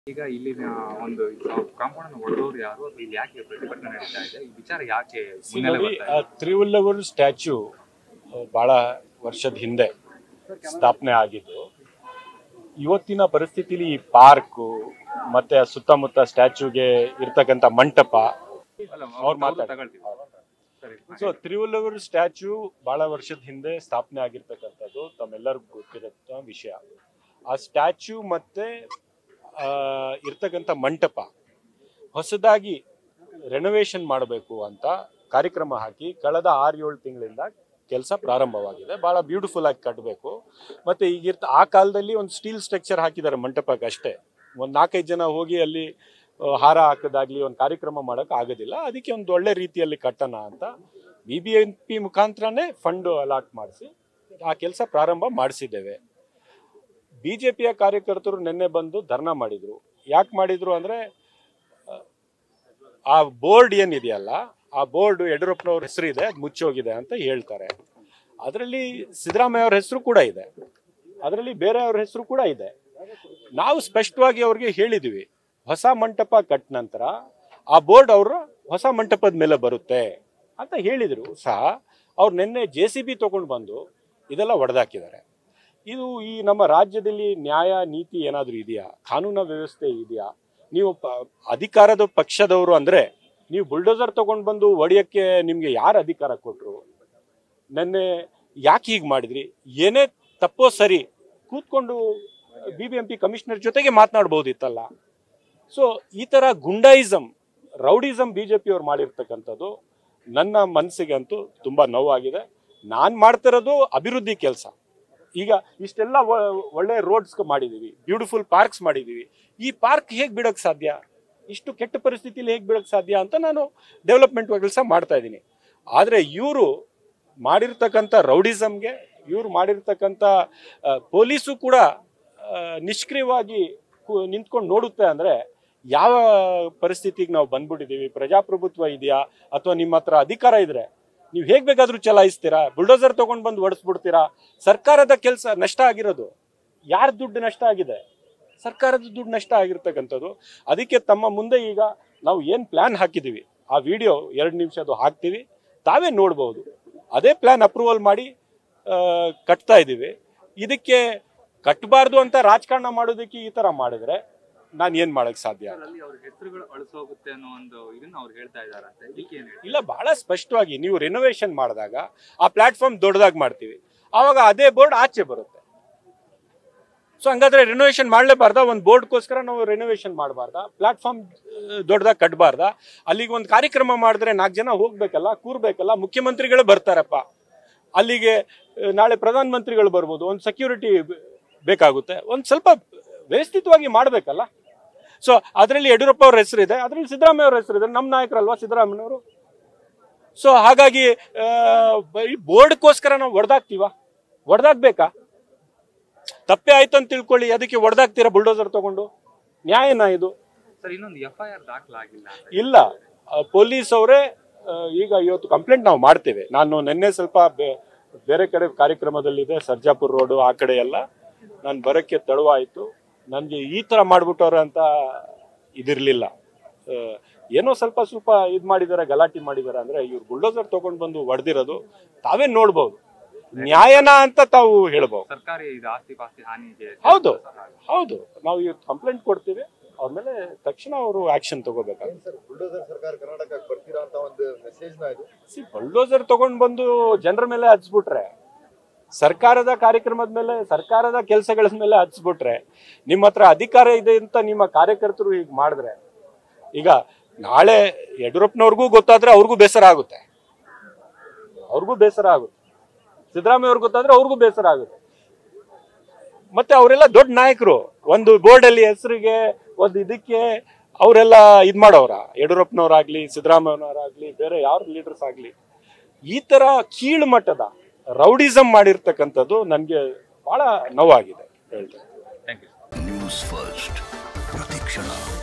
ಈಗ ಇಲ್ಲಿನ ಒಂದು ಕಾಂಪೌಂಡ್ ಅನ್ನು ಹೊಡೆದವರು ಯಾರು ಅಥವಾ ಇಲ್ಲಿ ಯಾಕೆ ಪ್ರತಿಭಟನೆ ನಡೀತಾ ಇದೆ ಈ ವಿಚಾರ ಯಾಕೆ ಮುನ್ನೆಲೆ ನೋಡಿ ಬರ್ತಾ ಆ ಇದೆ? ತಿರುವಲ್ಲೂರು ಸ್ಟ್ಯಾಚ್ಯೂ ಬಹಳ ವರ್ಷದ ಹಿಂದೆ ಸ್ಥಾಪನೆ ಆಗಿದ್ದು ಇವತ್ತಿನ ಪರಿಸ್ಥಿತಿಲಿ ಈ ಪಾರ್ಕು ಮತ್ತೆ ಆ ಸುತ್ತಮುತ್ತ ಸ್ಟ್ಯಾಚ್ಯೂಗೆ ಇರ್ತಕ್ಕಂಥ ಮಂಟಪ ಅಲ್ಲ, ಅವ್ರು ಅವ್ರು ಮಾತಾಡಿ ತಗೊಳ್ತೀವಿ ಸರಿ ಸೊ ತಿರುವಲ್ಲೂರು ಸ್ಟ್ಯಾಚ್ಯೂ ಬಹಳ ವರ್ಷದ ಹಿಂದೆ ಸ್ಥಾಪನೆ ಆಗಿರ್ತಕ್ಕಂಥದ್ದು ತಮ್ಮೆಲ್ಲರಿಗೂ ಗೊತ್ತಿರೋ ವಿಷಯ ಆ ಸ್ಟ್ಯಾಚ್ಯೂ ಮತ್ತೆ ಆ, ಇರ್ತಕ್ಕಂಥ ಮಂಟಪ ಹೊಸದಾಗಿ ರೆನೋವೇಷನ್ ಮಾಡಬೇಕು ಅಂತ ಕಾರ್ಯಕ್ರಮ ಹಾಕಿ ಕಳೆದ ಆರು ಏಳು ತಿಂಗಳಿಂದ ಕೆಲಸ ಪ್ರಾರಂಭವಾಗಿದೆ ಬಹಳ ಬ್ಯೂಟಿಫುಲ್ ಆಗಿ ಕಟ್ಟಬೇಕು ಮತ್ತೆ ಈಗಿರ್ತ ಆ ಕಾಲದಲ್ಲಿ ಒಂದು ಸ್ಟೀಲ್ ಸ್ಟ್ರಕ್ಚರ್ ಹಾಕಿದ್ದಾರೆ ಮಂಟಪಕ್ಕೆ ಅಷ್ಟೇ ಒಂದು ನಾಲ್ಕೈದು ಜನ ಹೋಗಿ ಅಲ್ಲಿ ಆ, ಹಾರ ಹಾಕೋದಾಗ್ಲಿ ಒಂದು ಕಾರ್ಯಕ್ರಮ ಮಾಡೋಕೆ ಆಗೋದಿಲ್ಲ ಅದಕ್ಕೆ ಒಂದು ಒಳ್ಳೆ ರೀತಿಯಲ್ಲಿ ಕಟ್ಟೋಣ ಅಂತ ಬಿ ಬಿ ಎಂ ಪಿ ಮುಖಾಂತರನೇ ಫಂಡ್ ಅಲಾಟ್ ಮಾಡಿಸಿ ಆ ಕೆಲಸ ಪ್ರಾರಂಭ ಮಾಡಿಸಿದ್ದೇವೆ ಬಿ ಜೆ ಪಿಯ ಕಾರ್ಯಕರ್ತರು ನಿನ್ನೆ ಬಂದು ಧರ್ನಾ ಮಾಡಿದ್ರು ಯಾಕೆ ಮಾಡಿದ್ರು ಅಂದರೆ ಆ ಬೋರ್ಡ್ ಏನಿದೆಯಲ್ಲ ಆ ಬೋರ್ಡ್ ಯಡಿಯೂರಪ್ಪನವ್ರ ಹೆಸರು ಇದೆ ಅದು ಮುಚ್ಚೋಗಿದೆ ಅಂತ ಹೇಳ್ತಾರೆ ಅದರಲ್ಲಿ ಸಿದ್ದರಾಮಯ್ಯ ಅವ್ರ ಹೆಸರು ಕೂಡ ಇದೆ ಅದರಲ್ಲಿ ಬೇರೆಯವ್ರ ಹೆಸರು ಕೂಡ ಇದೆ ನಾವು ಸ್ಪಷ್ಟವಾಗಿ ಅವ್ರಿಗೆ ಹೇಳಿದ್ವಿ ಹೊಸ ಮಂಟಪ ಕಟ್ಟ ನಂತರ ಆ ಬೋರ್ಡ್ ಅವರ ಹೊಸ ಮಂಟಪದ ಮೇಲೆ ಬರುತ್ತೆ ಅಂತ ಹೇಳಿದ್ರು ಸಹ ಅವ್ರು ನಿನ್ನೆ ಜೆ ಸಿ ಬಿ ತೊಗೊಂಡು ಬಂದು ಇದೆಲ್ಲ ಒಡೆದಾಕಿದ್ದಾರೆ ಇದು ಈ ನಮ್ಮ ರಾಜ್ಯದಲ್ಲಿ ನ್ಯಾಯ ನೀತಿ ಏನಾದರೂ ಇದೆಯಾ ಕಾನೂನು ವ್ಯವಸ್ಥೆ ಇದೆಯಾ ನೀವು ಪ ಅಧಿಕಾರದ ಪಕ್ಷದವರು ಅಂದರೆ ನೀವು ಬುಲ್ಡೋಸರ್ ತೊಗೊಂಡು ಬಂದು ಒಡೆಯೋಕ್ಕೆ ನಿಮಗೆ ಯಾರು ಅಧಿಕಾರ ಕೊಟ್ಟರು ನೆನ್ನೆ ಯಾಕೆ ಹೀಗೆ ಮಾಡಿದ್ರಿ ಏನೇ ತಪ್ಪೋ ಸರಿ ಕೂತ್ಕೊಂಡು B B M P commissioner ಜೊತೆಗೆ ಮಾತನಾಡ್ಬೋದಿತ್ತಲ್ಲ ಸೊ ಈ ಥರ ಗುಂಡಾಯಿಸಮ್ ರೌಡಿಸಮ್ ಬಿ ಜೆ ಪಿಯವ್ರು ಮಾಡಿರ್ತಕ್ಕಂಥದ್ದು ನನ್ನ ಮನಸ್ಸಿಗೆ ಅಂತೂ ತುಂಬ ನೋವಾಗಿದೆ ನಾನು ಮಾಡ್ತಿರೋದು ಅಭಿವೃದ್ಧಿ ಕೆಲಸ ಈಗ ಇಷ್ಟೆಲ್ಲ ಒ- ಒಳ್ಳೆ ರೋಡ್ಸ್ ಮಾಡಿದ್ದೀವಿ ಬ್ಯೂಟಿಫುಲ್ ಪಾರ್ಕ್ಸ್ ಮಾಡಿದ್ದೀವಿ ಈ ಪಾರ್ಕ್ ಹೇಗೆ ಬಿಡೋಕ್ಕೆ ಸಾಧ್ಯ ಇಷ್ಟು ಕೆಟ್ಟ ಪರಿಸ್ಥಿತಿಲಿ ಹೇಗೆ ಬಿಡೋಕ್ಕೆ ಸಾಧ್ಯ ಅಂತ ನಾನು ಡೆವಲಪ್ಮೆಂಟ್ ಕೆಲಸ ಮಾಡ್ತಾ ಇದ್ದೀನಿ ಆದರೆ ಇವರು ಮಾಡಿರ್ತಕ್ಕಂಥ ರೌಡಿಸಮ್ಗೆ ಇವ್ರು ಮಾಡಿರ್ತಕ್ಕಂಥ ಆ, ಪೊಲೀಸು ಕೂಡ ಆ, ನಿಷ್ಕ್ರಿಯವಾಗಿ ಕು- ನಿಂತ್ಕೊಂಡು ನೋಡುತ್ತೆ ಅಂದರೆ ಯಾವ ಪರಿಸ್ಥಿತಿಗೆ ನಾವು ಬಂದ್ಬಿಟ್ಟಿದ್ದೀವಿ ಪ್ರಜಾಪ್ರಭುತ್ವ ಇದೆಯಾ ಅಥವಾ ನಿಮ್ಮ ಹತ್ರ ಅಧಿಕಾರ ಇದ್ರೆ ನೀವು ಹೇಗೆ ಬೇಕಾದರೂ ಚಲಾಯಿಸ್ತೀರಾ ಬುಲ್ಡೋಸರ್ ತೊಗೊಂಡು ಬಂದು ಹೊಡೆಸ್ಬಿಡ್ತೀರಾ ಸರ್ಕಾರದ ಕೆಲಸ ನಷ್ಟ ಆಗಿರೋದು ಯಾರ ದುಡ್ಡು ನಷ್ಟ ಆಗಿದೆ ಸರ್ಕಾರದ ದುಡ್ಡು ನಷ್ಟ ಆಗಿರ್ತಕ್ಕಂಥದ್ದು ಅದಕ್ಕೆ ತಮ್ಮ ಮುಂದೆ ಈಗ ನಾವು ಏನು ಪ್ಲ್ಯಾನ್ ಹಾಕಿದ್ದೀವಿ ಆ ವಿಡಿಯೋ ಎರಡು ನಿಮಿಷದ್ದು ಹಾಕ್ತೀವಿ ತಾವೇ ನೋಡ್ಬೋದು ಅದೇ ಪ್ಲ್ಯಾನ್ ಅಪ್ರೂವಲ್ ಮಾಡಿ ಆ, ಕಟ್ತಾ ಇದ್ದೀವಿ ಇದಕ್ಕೆ ಕಟ್ಟಬಾರ್ದು ಅಂತ ರಾಜಕಾರಣ ಮಾಡೋದಕ್ಕೆ ಈ ಥರ ಮಾಡಿದ್ರೆ ನಾನು ಏನು ಮಾಡೋಕ್ಕೆ ಸಾಧ್ಯ ಅಲ್ಲಿ ಅವ್ರ ಹೆಸರುಗಳು ಅಳಿಸೋಗುತ್ತೆ ಅನ್ನೋ ಒಂದು ಇದನ್ನ ಅವ್ರು ಹೇಳ್ತಾ ಇದಾರೆ ಅಂತ ಇದಕ್ಕೆ ಏನ್ ಹೇಳ್ತೀರಾ? ಇಲ್ಲ ಬಹಳ ಸ್ಪಷ್ಟವಾಗಿ ನೀವು ರಿನೋವೇಷನ್ ಮಾಡಿದಾಗ ಆ ಪ್ಲಾಟ್ಫಾರ್ಮ್ ದೊಡ್ಡದಾಗಿ ಮಾಡ್ತೀವಿ ಆವಾಗ ಅದೇ ಬೋರ್ಡ್ ಆಚೆ ಬರುತ್ತೆ ಸೊ ಹಂಗಾದ್ರೆ ರಿನೋವೇಷನ್ ಮಾಡಲೇಬಾರ್ದಾ ಒಂದು ಬೋರ್ಡ್ಗೋಸ್ಕರ ನಾವು ರಿನೋವೇಷನ್ ಮಾಡಬಾರ್ದಾ ಪ್ಲಾಟ್ಫಾರ್ಮ್ ದೊಡ್ಡದಾಗಿ ಕಟ್ಟಬಾರ್ದಾ ಅಲ್ಲಿಗೆ ಒಂದು ಕಾರ್ಯಕ್ರಮ ಮಾಡಿದ್ರೆ ನಾಲ್ಕು ಜನ ಹೋಗ್ಬೇಕಲ್ಲ ಕೂರ್ಬೇಕಲ್ಲ ಮುಖ್ಯಮಂತ್ರಿಗಳೇ ಬರ್ತಾರಪ್ಪ ಅಲ್ಲಿಗೆ ಆ, ನಾಳೆ ಪ್ರಧಾನ ಮಂತ್ರಿಗಳು ಬರ್ಬೋದು ಒಂದು ಸೆಕ್ಯೂರಿಟಿ ಬೇಕಾಗುತ್ತೆ ಒಂದು ಸ್ವಲ್ಪ ವ್ಯವಸ್ಥಿತವಾಗಿ ಮಾಡಬೇಕಲ್ಲ ಸೊ ಅದರಲ್ಲಿ ಯಡಿಯೂರಪ್ಪ ಅವ್ರ ಹೆಸರಿದೆ ಅದರಲ್ಲಿ ಸಿದ್ದರಾಮಯ್ಯ ಅವ್ರ ಹೆಸರಿದೆ ನಮ್ಮ ನಾಯಕರಲ್ವಾ ಸಿದ್ದರಾಮಯ್ಯನವರು ಸೊ ಹಾಗಾಗಿ ಆ, ಬರೀ ಬೋರ್ಡ್ಗೋಸ್ಕರ ನಾವು ಹೊಡೆದಾಕ್ತೀವ ಹೊಡೆದಾಕ್ಬೇಕಾ ತಪ್ಪೇ ಆಯ್ತು ಅಂತ ತಿಳ್ಕೊಳ್ಳಿ ಅದಕ್ಕೆ ಹೊಡೆದಾಕ್ತೀರಾ ಬುಲ್ಡೋಸರ್ ತಗೊಂಡು ನ್ಯಾಯನಾ ಇದು ಸರ್ ಇನ್ನೊಂದು ಎಫ್ ಐ ಆರ್ ದಾಖಲಾಗಿಲ್ಲ ಅಂತ ಇಲ್ಲ ಆ, ಪೊಲೀಸ್ ಅವರೇ ಆ, ಈಗ ಇವತ್ತು ಕಂಪ್ಲೇಂಟ್ ನಾವು ಮಾಡ್ತೇವೆ ನಾನು ನಿನ್ನೆ ಸ್ವಲ್ಪ ಬೆ- ಬೇರೆ ಕಡೆ ಕಾರ್ಯಕ್ರಮದಲ್ಲಿದೆ ಸರ್ಜಾಪುರ ರೋಡು ಆ ಕಡೆ ಎಲ್ಲ ನಾನು ಬರೋಕ್ಕೆ ತಡವಾಯಿತು ನನಗೆ ಈ ಥರ ಮಾಡ್ಬಿಟ್ಟವ್ರೆ ಅಂತ ಇದಿರಲಿಲ್ಲ ಏನೋ ಸ್ವಲ್ಪ ಸ್ವಲ್ಪ ಇದು ಮಾಡಿದ್ದಾರೆ ಗಲಾಟೆ ಮಾಡಿದ್ದಾರೆ ಅಂದರೆ ಇವ್ರು ಬುಲ್ಡೋಸರ್ ತೊಗೊಂಡು ಬಂದು ಹೊಡೆದಿರೋದು ತಾವೇ ನೋಡ್ಬೋದು ನ್ಯಾಯನ ಅಂತ ತಾವು ಹೇಳ್ಬೋದು ಸರ್ಕಾರಿ ಇದು ಆಸ್ತಿ ಪಾಸ್ತಿ ಹಾನಿಗೆ ಹೌದು ಹೌದು ನಾವು ಇವತ್ತು ಕಂಪ್ಲೇಂಟ್ ಕೊಡ್ತೀವಿ ಅವ್ರ ಮೇಲೆ ತಕ್ಷಣ ಅವರು ಆಕ್ಷನ್ ತಗೋಬೇಕಾಗುತ್ತೆ ಸರ್ ಬುಲ್ಡೋಸರ್ ಸರ್ಕಾರ ಕರ್ನಾಟಕಕ್ಕೆ ಬರ್ತೀರಾ ಅಂತ ಒಂದು ಮೆಸೇಜ್ ನ ಇದು ಸಿ ಬಲ್ಡೋಸರ್ ತಗೊಂಡ್ ಬಂದು ಜನರ ಮೇಲೆ ಹಚ್ಬಿಟ್ರೆ ಸರ್ಕಾರದ ಕಾರ್ಯಕ್ರಮದ ಮೇಲೆ ಸರ್ಕಾರದ ಕೆಲಸಗಳ ಮೇಲೆ ಹಚ್ಬಿಟ್ರೆ ನಿಮ್ಮ ಹತ್ರ ಅಧಿಕಾರ ಇದೆ ಅಂತ ನಿಮ್ಮ ಕಾರ್ಯಕರ್ತರು ಹೀಗೆ ಮಾಡಿದ್ರೆ ಈಗ ನಾಳೆ ಯಡಿಯೂರಪ್ಪನವ್ರಿಗೂ ಗೊತ್ತಾದ್ರೆ ಅವ್ರಿಗೂ ಬೇಸರ ಆಗುತ್ತೆ ಅವ್ರಿಗೂ ಬೇಸರ ಆಗುತ್ತೆ ಸಿದ್ದರಾಮಯ್ಯ ಅವ್ರಿಗೆ ಗೊತ್ತಾದ್ರೆ ಅವ್ರಿಗೂ ಬೇಸರ ಆಗುತ್ತೆ ಮತ್ತೆ ಅವರೆಲ್ಲ ದೊಡ್ಡ ನಾಯಕರು ಒಂದು ಬೋರ್ಡ್ ಅಲ್ಲಿ ಹೆಸರಿಗೆ ಒಂದು ಇದಕ್ಕೆ ಅವರೆಲ್ಲ ಇದ್ ಮಾಡೋರ ಯಡಿಯೂರಪ್ಪನವರಾಗ್ಲಿ ಸಿದ್ದರಾಮಯ್ಯನವರಾಗ್ಲಿ ಬೇರೆ ಯಾರ ಲೀಡರ್ಸ್ ಆಗ್ಲಿ ಈ ತರ ಕೀಳು ಮಟ್ಟದ ರೌಡಿಸಮ್ ಮಾಡಿರ್ತಕ್ಕಂಥದ್ದು ನನಗೆ ಬಹಳ ನೋವಾಗಿದೆ ಹೇಳ್ತೇನೆ ಥ್ಯಾಂಕ್ ಯು ನ್ಯೂಸ್ ಫಸ್ಟ್ ಪ್ರತಿಕ್ಷಣ